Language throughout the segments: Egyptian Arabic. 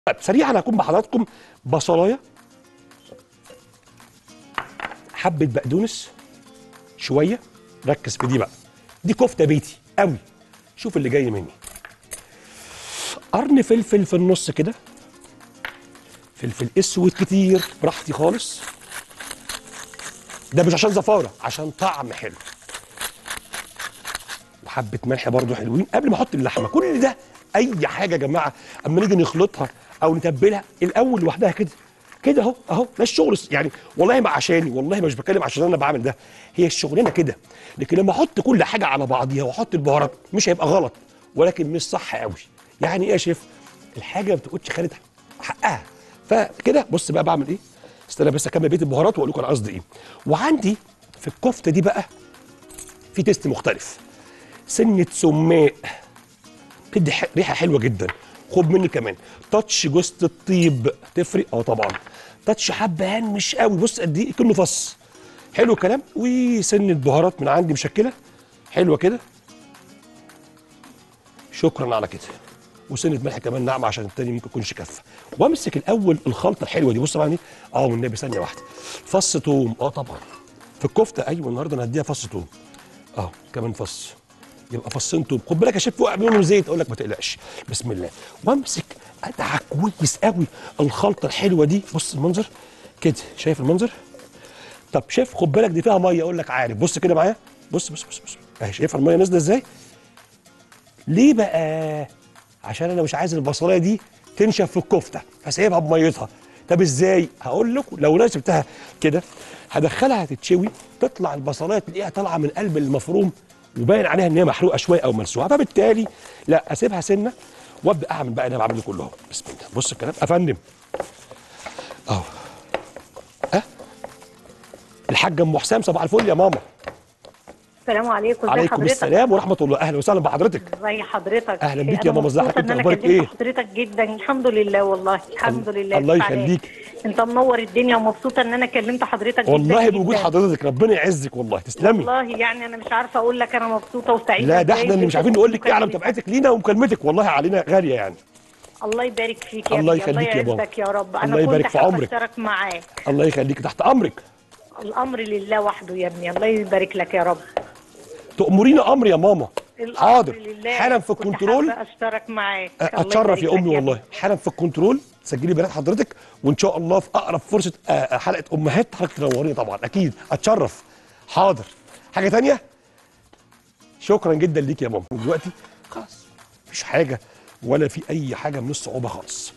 طيب سريعا هكون بحضراتكم بصلايه حبه بقدونس شويه ركز في دي بقى دي كفته بيتي قوي شوف اللي جاي مني قرن فلفل في النص كده فلفل اسود كتير براحتي خالص ده مش عشان زفاره عشان طعم حلو وحبه ملح برضو حلوين قبل ما احط اللحمه كل ده اي حاجه يا جماعه اما نيجي نخلطها او نتبلها الاول لوحدها كده كده اهو اهو ده الشغل يعني والله ما عشاني والله مش بتكلم عشان انا بعمل ده هي الشغلانه كده لكن لما احط كل حاجه على بعضيها واحط البهارات مش هيبقى غلط ولكن مش صح قوي يعني ايه يا شيف الحاجه ما بتاخدش خالد حقها فكده بص بقى بعمل ايه استنى بس اكمل بيت البهارات واقول لكم انا قصدي ايه وعندي في الكفته دي بقى في تيست مختلف سنه سماق بتدي ح- ريحه حلوه جدا خد مني كمان تاتش جوزة الطيب تفرق اه طبعا تاتش حبهان مش قوي بص قد ايه كله فص حلو الكلام وسنه بهارات من عندي مشكله حلوه كده شكرا على كده وسنه ملح كمان ناعمه عشان التاني ممكن يكونش كفه وامسك الاول الخلطه الحلوه دي بص طبعا ايه اه والنبي ثانيه واحده فص توم اه طبعا في الكفته ايوه النهارده انا هديها فص توم اه كمان فص يبقى فصين توم خد بالك يا شيف وقع منهم زيت اقول لك ما تقلقش بسم الله وامسك ادعك كويس قوي الخلطه الحلوه دي بص المنظر كده شايف المنظر طب شايف خد بالك دي فيها ميه اقول لك عارف بص كده معايا بص بص بص بص اهي شايف الميه نازله ازاي ليه بقى عشان انا مش عايز البصلايه دي تنشف في الكفته فسايبها بميتها طب ازاي هقول لكم لو انا سبتها كده هدخلها تتشوي تطلع البصلايه تلاقيها طالعه من قلب المفروم وباين عليها ان هي محروقه شويه او ملسوعه فبالتالي لا اسيبها سنه وابدا اعمل بقى اللي انا بعمله كله اهو بسم الله بص الكلام افندم اهو ها الحاجه ام حسام صباح الفل يا ماما السلام عليكم ازي عليكم حضرتك السلام ورحمه الله اهلا وسهلا بحضرتك ازي حضرتك أهلا بيك أنا يا ماما، ازي مبسوطة حضرتك؟ ان انا أخبارك كلمت إيه؟ حضرتك جدا الحمد لله والله الحمد لله الله يفتح عليك. يخليك. انت منور الدنيا ومبسوطه ان انا كلمت حضرتك والله جدا بوجود جداً. حضرتك ربنا يعزك والله تسلمي والله يعني انا مش عارفه اقول لك انا مبسوطه وسعيده لا ده إزاي احنا اللي مش عارفين نقول لك ايه على بمكالمتك. متابعتك لينا ومكالمتك والله علينا غاليه يعني الله يبارك فيك يا الله ابني، يخليك يا الله بابا. يعزك يا رب انا الله يبارك كنت في حابة عمرك. اشترك معاك الله يخليك تحت امرك الامر لله وحده يا ابني الله يبارك لك يا رب تأمرينا امر يا ماما الأمر حاضر لله. حالا في كنت الكنترول حابة اشترك معاك الله اتشرف يا يبارك امي لك والله ابني. حالا في الكنترول سجلي بيانات حضرتك وان شاء الله في اقرب فرصه آه، حلقه امهات حضرتك تنوريني طبعا اكيد اتشرف حاضر حاجه تانية شكرا جدا ليك يا ماما دلوقتي خلاص مفيش حاجه ولا في اي حاجه من الصعوبه خالص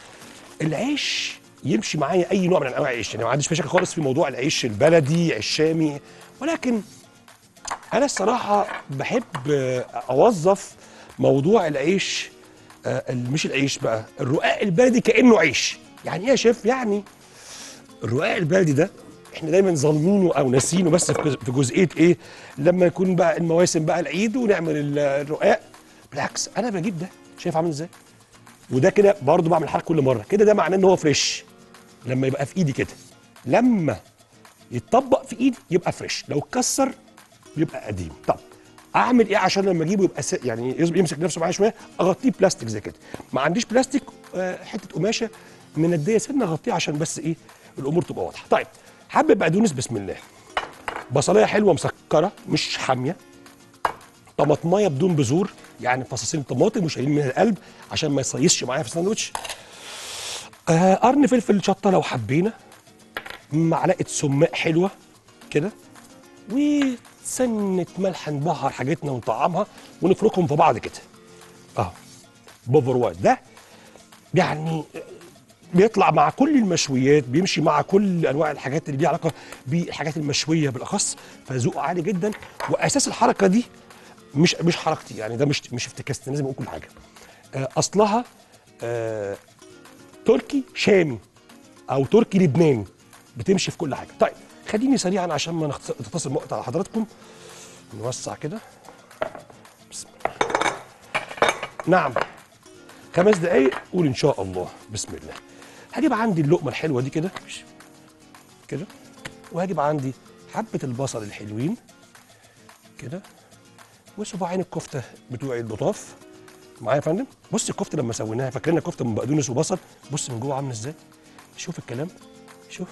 العيش يمشي معايا اي نوع من انواع العيش يعني ما عنديش مشاكل خالص في موضوع العيش البلدي عيش شامي ولكن انا الصراحه بحب آه، اوظف موضوع العيش آه، ال- مش العيش بقى الرقاق البلدي كانه عيش يعني ايه يا شيف يعني الرقاق البلدي ده احنا دايما ظالمينه او ناسينه بس في جز- في جزئيه ايه لما يكون بقى المواسم بقى العيد ونعمل ال- الرقاق بالعكس انا بجيب ده شايف عامل ازاي وده كده برضو بعمل حركه كل مره كده ده معناه ان هو فريش لما يبقى في ايدي كده لما يتطبق في ايدي يبقى فريش لو اتكسر يبقى قديم طب اعمل ايه عشان لما اجيبه يبقى س... يعني يز- يمسك نفسه معايا شويه اغطيه بلاستيك زي كده ما عنديش بلاستيك آه، حته قماشه منديه سنه اغطيه عشان بس ايه الامور تبقى واضحه طيب حبه بقدونس بسم الله بصلايه حلوه مسكره مش حاميه طماطمايه بدون بذور يعني فصاصين طماطم وشايلين منها القلب عشان ما يصيصش معايا في الساندوتش آه قرن فلفل شطه لو حبينا معلقه سماق حلوه كده وسنه ملح نبهر حاجتنا ونطعمها ونفركهم في بعض كده اه بوفروايت ده يعني بيطلع مع كل المشويات بيمشي مع كل انواع الحاجات اللي ليها علاقه بالحاجات المشويه بالاخص فذوقه عالي جدا واساس الحركه دي مش مش حركتي يعني ده مش مش افتكاستي لازم اقول كل حاجه آه، اصلها آه، تركي شامي او تركي لبناني بتمشي في كل حاجه طيب خليني سريعا عشان ما نختص- نختصر الوقت على حضراتكم نوسع كده بسم الله نعم خمس دقايق قول ان شاء الله بسم الله هجيب عندي اللقمه الحلوه دي كده كده وهجيب عندي حبه البصل الحلوين كده وصباعين الكفته بتوعي اللطاف معايا يا فندم بص الكفته لما سويناها فاكرينها كفته من بقدونس وبصل بص من جوه عامله ازاي شوف الكلام شوف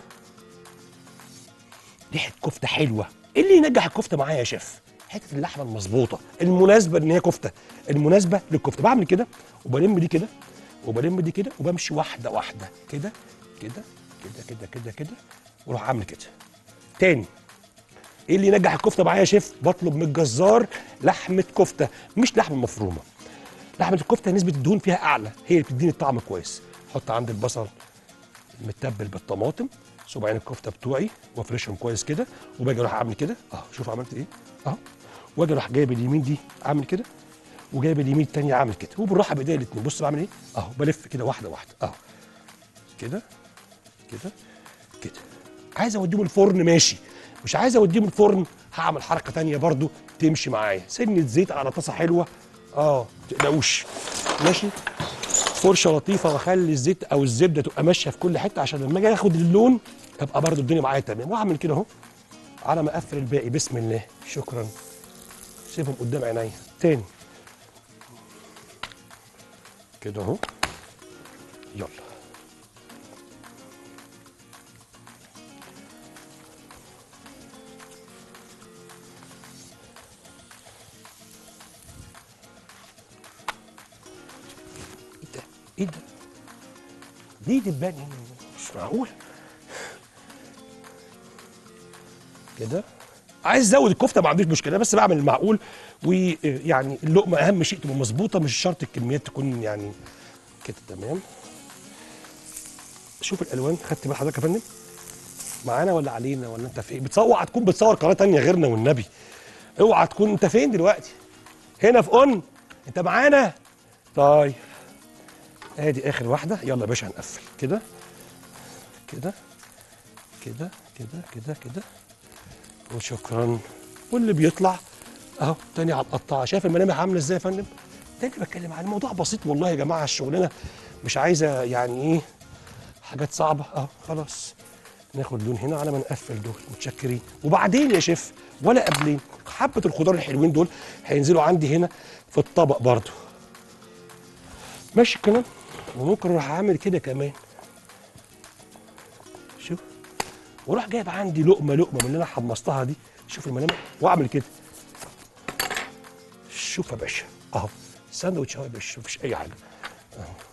ريحه كفته حلوه ايه اللي ينجح الكفته معايا يا شيف حته اللحمه المظبوطه المناسبه ان هي كفته المناسبه للكفته بعمل كده وبلم دي كده وبلم دي كده وبمشي واحده واحده كده كده كده كده كده كده واروح عامل كده تاني ايه اللي ينجح الكفته معايا يا شيف بطلب من الجزار لحمه كفته مش لحمه مفرومه لحمه الكفته نسبه الدهون فيها اعلى هي اللي بتديني الطعم كويس حط عندي البصل متبل بالطماطم صباعين الكفته بتوعي وافرشهم كويس كده وباجي اروح اعمل كده اهو شوف عملت ايه اهو واجي اروح جايب اليمين دي عامل كده وجايب اليمين التانية عامل كده وبالراحه بايديا الاثنين بص بعمل ايه اهو بلف كده واحده واحده اهو كده كده كده عايز اوديهم الفرن ماشي مش عايز اوديهم الفرن هعمل حركه تانية برضو تمشي معايا سنه زيت على طاسه حلوه اه ما تقلقوش ماشي فرشه لطيفه واخلي الزيت او الزبده تبقى ماشيه في كل حته عشان لما اجي اخد اللون ابقى برضو الدنيا معايا تمام واعمل كده اهو على ما اقفل الباقي بسم الله شكرا سيبهم قدام عينيا تاني كده اهو يلا ايه ده؟ ايه ده؟ ليه دبان هنا؟ مش معقول كده عايز ازود الكفته ما عنديش مشكله بس بعمل المعقول ويعني اللقمه اهم شيء تبقى مظبوطه مش شرط الكميات تكون يعني كده تمام شوف الالوان خدت بال حضرتك يا فندم معانا ولا علينا ولا انت فين بتصور اوعى تكون بتصور قناه تانية غيرنا والنبي اوعى تكون انت فين دلوقتي هنا في اون انت معانا طيب ادي اخر واحده يلا يا باشا هنقفل كده كده كده كده كده كده وشكرا واللي بيطلع اهو تاني على القطاعه شايف الملامح عامله ازاي يا فندم ده اللي بتكلم عليه الموضوع بسيط والله يا جماعه الشغلانه مش عايزه يعني ايه حاجات صعبه اهو خلاص ناخد لون هنا على ما نقفل دول متشكرين وبعدين يا شيف ولا قبلين حبه الخضار الحلوين دول هينزلوا عندي هنا في الطبق برضو ماشي الكلام وممكن اروح اعمل كده كمان شوف واروح جايب عندي لقمه لقمه من اللي انا حمصتها دي شوف الملامح واعمل كده شوف يا باشا اهو ساندوتش اهو يا باشا مفيش اي حاجه اهو